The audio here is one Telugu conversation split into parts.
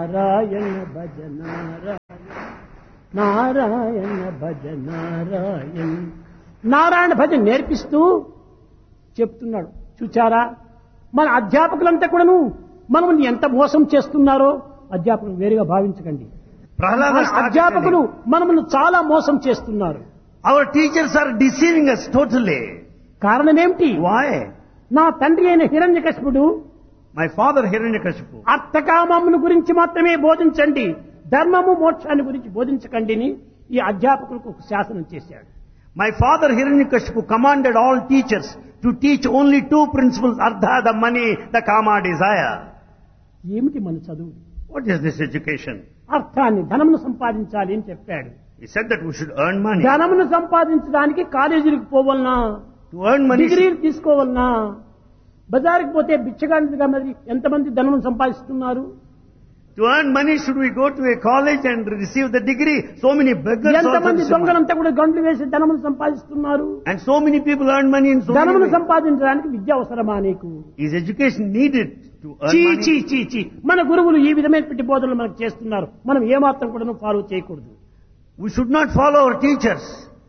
నారాయణ భజ నారాయణ నారాయణ భజ నారాయణ నారాయణ భజ నేర్పిస్తూ చెప్తున్నాడు చూచారా మన అధ్యాపకులంతా కూడాను మనల్ని ఎంత మోసం చేస్తున్నారో అధ్యాపకులు వేరుగా భావించకండి Prahlada మన started అధ్యాపకులు telling, మనల్ని చాలా మోసం చేస్తున్నారు Our teachers are deceiving us totally. కారణం ఏమిటి Why? నా తండ్రి అయిన హిరణ్యకశిపుడు My father Hiranyakashipu. అర్థకామమును గురించి మాత్రమే బోధించండి ధర్మము మోక్షాన్ని గురించి బోధించకండి అని ఈ అధ్యాపకులకు ఒక శాసనం చేశాడు My father Hiranyakashipu commanded all teachers to teach only two principles, Ardha, the money, the Kama, desire. ఏమిటి మన చదువు What is this education? అర్థాన్ని ధనమును సంపాదించాలి అని చెప్పాడు He said that we should earn money. ధనమును సంపాదించడానికి కాలేజీలకు పోవలనా To earn money, డిగ్రీలు తీసుకోవాలనా బజారుకి పోతే బిచ్చగాంటిగా మరి ఎంతమంది ధనమును సంపాదిస్తున్నారు to earn money, should we go to a college and receive the degree? So many beggars also ఎంతమంది receive money. దొంగలంతా కూడా గంటలు వేసి ధనమును సంపాదిస్తున్నారు And so many people earn money in so many ధనమును ways. సంపాదించడానికి విద్య అవసరమా నీకు Is education needed to earn చీ money? చీ చీ చీ మన గురువులు ఈ విధమైనటువంటి బోధనలు మనకు చేస్తున్నారు మనం ఏమాత్రం కూడా ఫాలో చేయకూడదు We should not follow our teachers.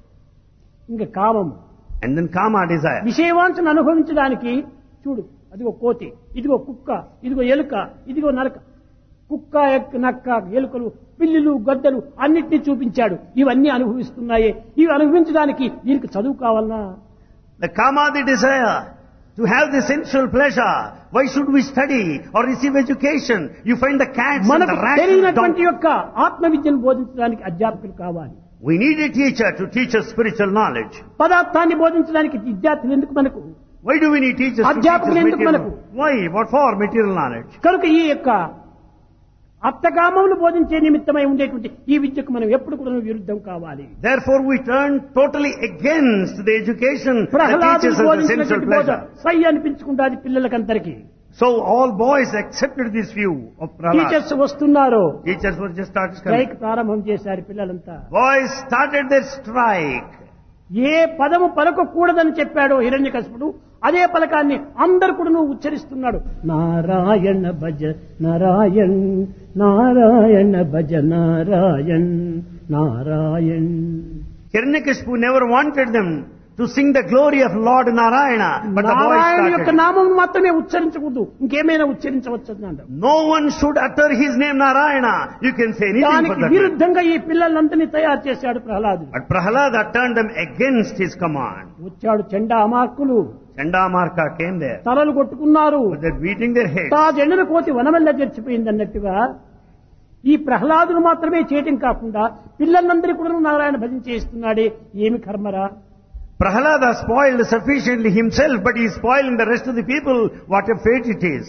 ఇంకా కామం And then Kama, desire. విషయవాంఛను అనుభవించడానికి చూడు అదిగో కోతి ఇదిగో కుక్క ఇదిగో ఎలుక ఇదిగో నరక కుక్క ఎక్క నక్క ఎలుకలు పిల్లులు గద్దలు అన్నిటినీ చూపించాడు ఇవన్నీ అనుభవిస్తున్నాయే ఇవి అనుభవించడానికి దీనికి చదువు కావాలనా The Kama, the desire. To have the sensual pleasure. Why should we study or receive education? You find the cats and మనకు the rats and the తెలియనటువంటి donkeys. యొక్క ఆత్మ విద్యను బోధించడానికి అధ్యాపకులు కావాలి We need a teacher to teach us spiritual knowledge. పదార్థాన్ని బోధించడానికి విద్యార్థులు ఎందుకు మనకు Why do we need teachers to teach us అధ్యాపకులు ఎందుకు material? మనకు? Why? What for? Material knowledge. కనుక ఈ యొక్క అర్థకామములు బోధించే నిమిత్తమై ఉండేటువంటి ఈ విద్యకు మనం ఎప్పుడు కూడా విరుద్ధం కావాలి Therefore we turn totally against the education that Prahlad teaches us the sensual బోధించినటువంటి బోధ pleasure. సై అనిపించుకుంటాది పిల్లలకందరికీ So all boys accepted this view of Prahlad. Teachers వస్తున్నారు Teachers were just started coming. Strike ప్రారంభం చేశారు పిల్లలంతా Boys started their strike. ఏ పదము పలకకూడదని చెప్పాడో హిరణ్యకశిపుడు అదే పలకాన్ని అందరు కూడా నువ్వు ఉచ్చరిస్తున్నాడు నారాయణ భజ నారాయణ్ నారాయణ భజ Narayan Narayan Hiranyakashipu never wanted them to sing the glory of Lord Narayana, but the boys Narayana యొక్క started. నామం మాత్రమే ఉచ్చరించకూడదు ఇంకేమైనా ఉచ్చరించవచ్చు అన్నాడు No one should utter his name Narayana. You can say anything for దానికి that. విరుద్ధంగా ఈ పిల్లలందరినీ తయారు చేశాడు Prahlad But Prahlada turned them against his command. వచ్చాడు చెండా అమార్కులు Chandamarka came there. తలలు కొట్టుకున్నారు But they're beating their heads. తా జెండను కోతి వనమెల్ల జరిచిపోయింది అన్నట్టుగా ఈ ప్రహ్లాదును మాత్రమే చేయటం కాకుండా పిల్లలందరూ కూడా నారాయణ భజన చేస్తున్నాడే ఏమి కర్మరా Prahlada spoiled sufficiently himself, but he is spoiling the rest of the people. What a fate it is.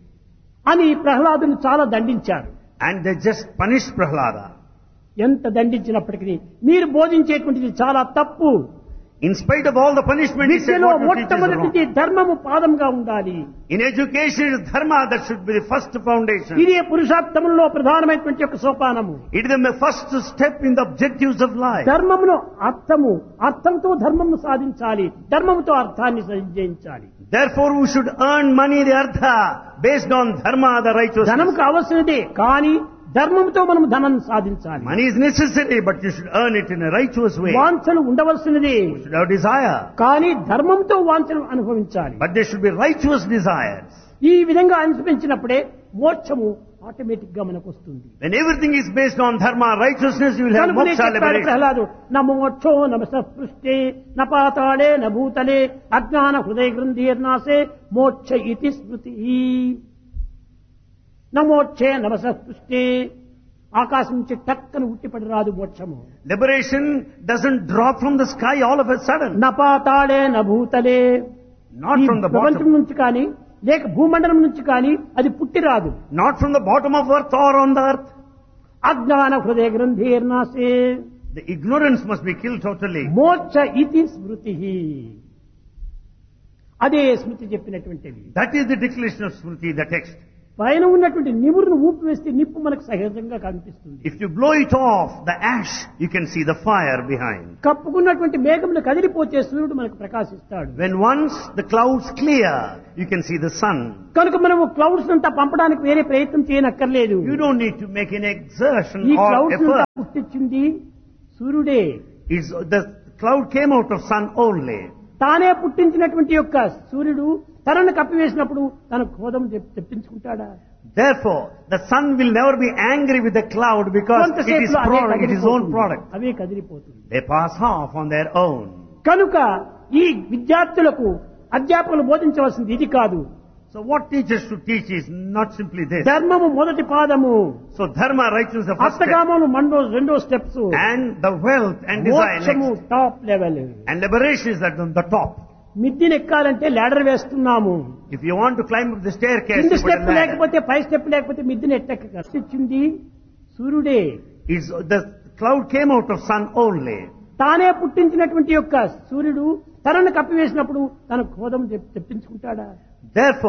అని ప్రహ్లాదును చాలా దండించారు And they just punished Prahlada. ఎంత దండించినప్పటికీ మీరు బోధించేటువంటిది చాలా తప్పు In spite of all the punishment, he said విద్యలో what you teach is wrong. మొట్టమొదటిది ధర్మము పాదంగా ఉండాలి In education, it is dharma that should be the first foundation. ఇదే పురుషార్థములలో ప్రధానమైనటువంటి ఒక సోపానము It is the first step in the objectives of life. ధర్మమును అర్థము అర్థంతో ధర్మమును సాధించాలి ధర్మముతో అర్థాన్ని జయించాలి Therefore, we should earn money, the artha, based on dharma, the righteousness. ధనము కావలసినదే కానీ ధర్మంతో మనం ధనం సాధించాలి Money is necessary, but you should earn it in a righteous way. You వాంఛలు ఉండవలసినదే should have desire, కానీ ధర్మంతో వాంఛలు అనుభవించాలి but there should be righteous desires. ఈ విధంగా అనుసరించినప్పుడే మోక్షము ఆటోమేటిక్ గా మనకు వస్తుంది When everything is based on dharma, righteousness, you will have కనుకనే moksha చెప్పాడు liberation. ప్రహ్లాదు న మోక్షో నమ సృష్టి న పాతాళే న భూతలే అజ్ఞాన హృదయ గ్రంథీర్నాశే మోక్ష ఇతి స్మృతి న మోక్షే నమ సృష్టి ఆకాశం నుంచి టక్కన ఉట్టిపడి రాదు మోక్షము Liberation doesn't drop from the sky all of a sudden. న పాతాళే న భూతలే Not ఈ from the ప్రపంచం bottom. నుంచి కానీ లేక భూమండలం నుంచి కానీ అది పుట్టి రాదు Not from the bottom of earth or on the earth. అజ్ఞాన హృదయ గ్రంథీర్నాశే The ignorance must be killed totally. మోక్ష ఇతి స్మృతి అదే స్మృతి చెప్పినటువంటిది That is the declaration of Smriti, the text. పైన ఉన్నటువంటి నిమురును ఊపి వేస్తే నిప్పు మనకు సహజంగా కనిపిస్తుంది If you blow it off, the ash, you can see the fire behind. కప్పుకున్నటువంటి మేఘములు కదిలిపోతే సూర్యుడు మనకు ప్రకాశిస్తాడు When once the clouds clear, you can see the sun. కనుక మనము క్లౌడ్స్ అంతా పంపడానికి వేరే ప్రయత్నం చేయనక్కర్లేదు You don't need to make an exertion ఈ or క్లౌడ్స్ effort. పుట్టించింది సూర్యుడే It's, the cloud came out of sun only. తానే పుట్టించినటువంటి యొక్క సూర్యుడు తనను కప్పివేసినప్పుడు తన క్రోధం తెప్- తెప్పించుకుంటాడా Therefore, the sun will never be angry with the cloud because it is, కొంతసేపులో away product, it is own కదిలిపోతుంది. product. Away కదిలిపోతుంది They pass off on their own. కనుక ఈ విద్యార్థులకు అధ్యాపకులు బోధించవలసింది ఇది కాదు So what teachers should teach is not simply this. ధర్మము మొదటి పాదము So dharma righteousness is the first step. అర్థకామము మండో రెండో steps And the wealth and desire మోక్షము next. Top level And liberation is at the top. మిద్దిని ఎక్కాలంటే లాడర్ వేస్తున్నాము If you want to climb up the staircase, కింది you put a step ladder. లేకపోతే పై స్టెప్ లేకపోతే మిద్దిని ఎట్టక ఇచ్చింది సూర్యుడే It's, the cloud came out of sun only. తానే పుట్టించినటువంటి యొక్క సూర్యుడు తనను కప్పివేసినప్పుడు తన క్రోధం తెప్- తెప్పించుకుంటాడా Therefore,